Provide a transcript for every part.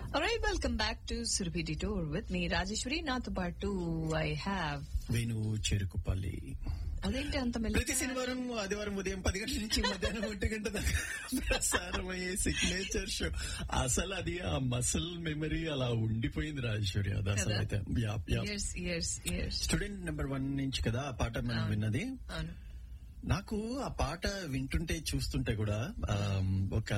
Alright, welcome back to Surabhi Detour with me, Rajeshwari. నాతో పాటు I have Venu Cherukupalli అదేంటి అంత ప్రతి మెల్లగా శనివారం ఆదివారం ఉదయం పది గంటల నుంచి మధ్యాహ్నం ఒంటి గంట దాకా ప్రసారమయ్యే సిగ్నేచర్ షో అసలు అది ఆ మసల్ మెమరీ అలా ఉండిపోయింది రాజేశ్వరి అది అసలు కదా? అయితే app app years years years student number one నుంచి కదా ఆ పాట మనం అవును. విన్నది అవును నాకు ఆ పాట వింటుంటే చూస్తుంటే కూడా ఆమ్, ఒక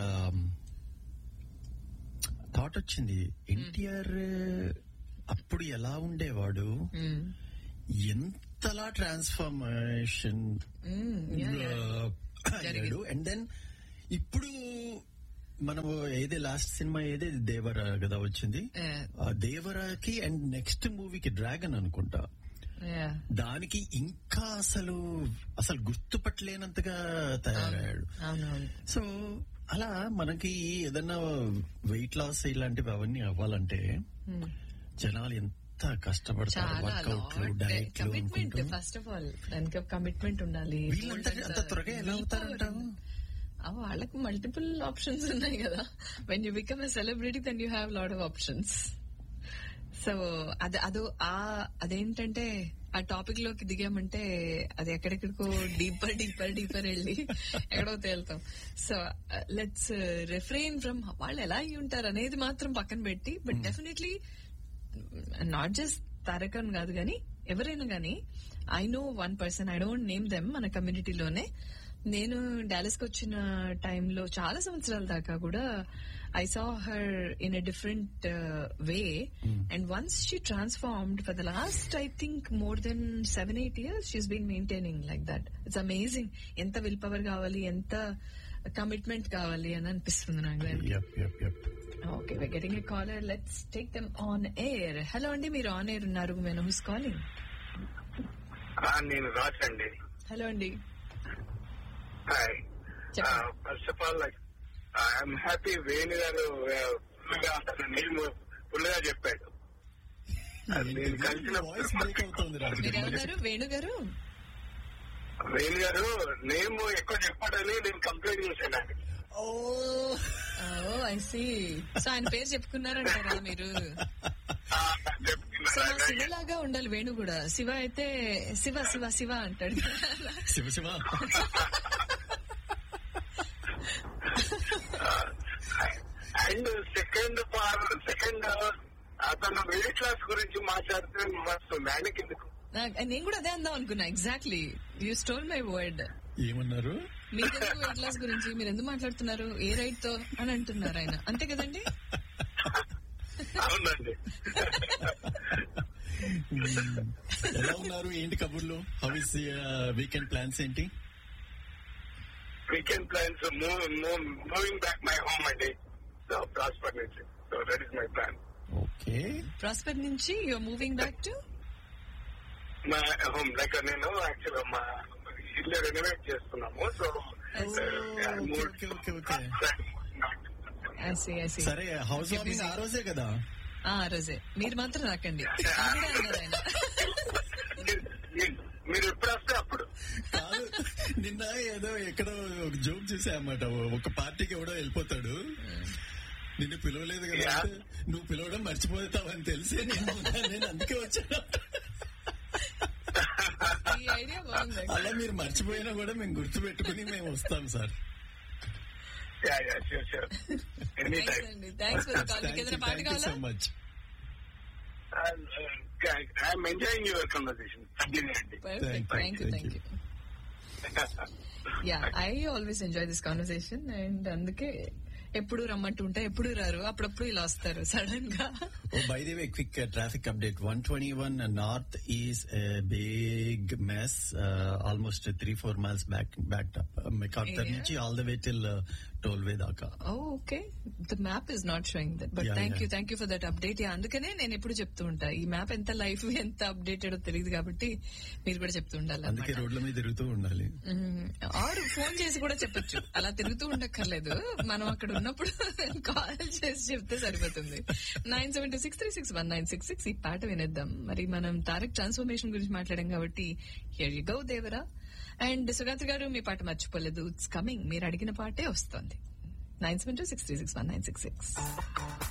థాట్ వచ్చింది ఎన్టీఆర్ అప్పుడు ఎలా ఉండేవాడు Mm. ఎంతలా ట్రాన్స్ఫర్మేషన్ Mm, yeah, yeah. అయ్యాడు అండ్ దెన్ ఇప్పుడు మనము ఏదే లాస్ట్ సినిమా ఏదే దేవర కదా వచ్చింది Yeah, ఆ దేవరాకి అండ్ నెక్స్ట్ మూవీకి డ్రాగన్ అనుకుంటా yeah. దానికి ఇంకా అసలు అసలు గుర్తుపట్టలేనంతగా తయారయ్యాడు అవునవును సో అలా మనకి ఏదన్నా వెయిట్ లాస్ ఇలాంటివి అవన్నీ అవ్వాలంటే Mm. జనాలు ఎంత కష్టపడతారు చాలా వర్కౌట్లు డైట్లు కమిట్మెంట్ ఫస్ట్ ఆఫ్ ఆల్ దానికి కమిట్మెంట్ ఉండాలి వీళ్ళంతా అంత త్వరగా ఎలా అవుతారంటావు ఆ, వాళ్ళకి మల్టిపుల్ ఆప్షన్స్ ఉన్నాయి కదా when you become a celebrity then you have lot of options so అది అదో ఆ అదేంటంటే ఆ టాపిక్ లోకి దిగామంటే అది ఎక్కడెక్కడికో డీపర్ డీపర్ డీపర్ వెళ్ళి ఎక్కడో తేలుతాం సో లెట్స్ రిఫ్రెయిన్ ఫ్రమ్ వాళ్ళు ఎలా అయి ఉంటారు అనేది మాత్రం పక్కన పెట్టి బట్ డెఫినెట్లీ నాట్ జస్ట్ తారకన్ కాదు కానీ ఎవరైనా కానీ I know one person I don't name them మన కమ్యూనిటీలోనే నేను డాలస్ కి వచ్చిన టైంలో చాలా సంవత్సరాల దాకా కూడా I saw her in a different way and once she transformed for the last I think more than seven eight years she's been maintaining like that it's amazing ఎంత విల్ పవర్ కావాలి ఎంత కమిట్మెంట్ కావాలి అని అనిపిస్తుంది నాకు yup yup yup okay we're getting a caller. Let's take them on air. Hello అండి మీరు on air ఉన్నారు నేను హూస్ కాలింగ్ ఆ, నేను రాజ్ అండి హలో అండి హాయ్ చెప్పండి. First of all like I'm happy Venu garu ఫుల్గా అతను నేను ఫుల్గా చెప్పాడు నేను కలిసిన వాయిస్ బ్రేక్ అవుతుంది రాజు మీరు ఏమన్నారు వేణు గారు వేణు గారు నేమ్ ఎక్కువ చెప్పాడని నేను కంప్లైంట్ చేశాను oh oh I see so ఆయన పేరు చెప్పుకున్నారంటారా మీరు ఆ, సో చెప్తున్నా. శివలాగా ఉండాలి వేణు కూడా శివ అయితే శివ శివ శివ అంటాడు Shiva Shiva and second part second అతను మిడిల్ క్లాస్ గురించి మాట్లాడితే మస్తు మేనకి ఎందుకు నాకు- నేను కూడా అదే అందాం అనుకున్నా exactly you stole my word ఏమన్నారు మీరెందుకు వెయిట్ లాస్ గురించి మీరు ఎందుకు మాట్లాడుతున్నారు ఏ రైట్ తో అని అంటున్నారు ఆయన అంతే కదండి అవునండి మ్మ్. ఎలా ఉన్నారు ఏంటి కబుర్లు హౌ ఇస్ వీకెండ్ ప్లాన్స్ ఏంటి weekend plans moving back my home అండి సో ప్రాస్పర్ నుంచి so that is my plan okay Prospect నుంచి యూఆర్ మూవింగ్ బ్యాక్ టు మా హోమ్ లైక్ నేను యాక్చువల్ మా ఇల్లు రెనోవేట్ చేస్తున్నాము so okay okay okay I see I see సరే హౌస్ వార్మింగ్ ఆ రోజే కదా ఆ రోజే మీరు మాత్రం రాకండి అది కూడా అన్నారు ఆయన మీరు ఎప్పుడు వస్తే అప్పుడు కాదు నిన్న ఏదో ఎక్కడో ఒక జోక్ చేసాయన్నమాట ఒక పార్టీకి ఎవడో వెళ్ళిపోతాడు నిన్ను పిలవలేదు కదా Yeah. అంటే, నువ్వు పిలవడం మర్చిపోతావని తెలిసి నేను నేను అందుకే వచ్చాను ఈ ఐడియా బాగుంది అలా మీరు మర్చిపోయినా కూడా మేము గుర్తు పెట్టుకుని మేము వస్తాం sir yeah yeah sure sure any thanks time అండి థ్యాంక్స్ ఫర్ కాల్ మీకు ఏదైనా పాట థ్యాంక్ యూ సో కావాలా much I'm enjoying your conversation continue అండి perfect Thank you, thank you thank thank you yeah I always enjoy this conversation and అందుకే ఎప్పుడు రమ్మంటుంటే ఎప్పుడు రారు అప్పుడప్పుడు ఇలా వస్తారు సడన్ గా Oh, by the way, quick uh, traffic update. 121 uh, north is a big mess. Uh, almost uh, three, four miles back, backed up. Uh, MacArthur Yeah. నుంచి all the way till uh, tollway దాకా. Okay the map is not showing that but Yeah, thank you yeah. Thank you for that update అందుకనే నేను ఎప్పుడు చెప్తూ ఉంటా ఈ map ఎంత life ఎంత అప్డేటెడ్ తెలియదు కాబట్టి మీరు కూడా చెప్తూ ఉండాలి అందుకే అన్నమాట. రోడ్ల మీద తిరుగుతూ ఉండాలి మ్మ్. ఆరు ఫోన్ చేసి కూడా చెప్పొచ్చు అలా తిరుగుతూ ఉండక్కర్లేదు మనం అక్కడ ఉన్నప్పుడు కాల్ చేసి చెప్తే సరిపోతుంది nine seven two six three six one nine six six ఈ పాట వినేద్దాం మరి మనం తారక్ ట్రాన్స్ఫర్మేషన్ గురించి మాట్లాడాం కాబట్టి here you go Devara and Sugatri garu మీ పాట మర్చిపోలేదు ఇట్స్ కమింగ్ మీరు అడిగిన పాటే వస్తుంది nine seven two six three six one nine six six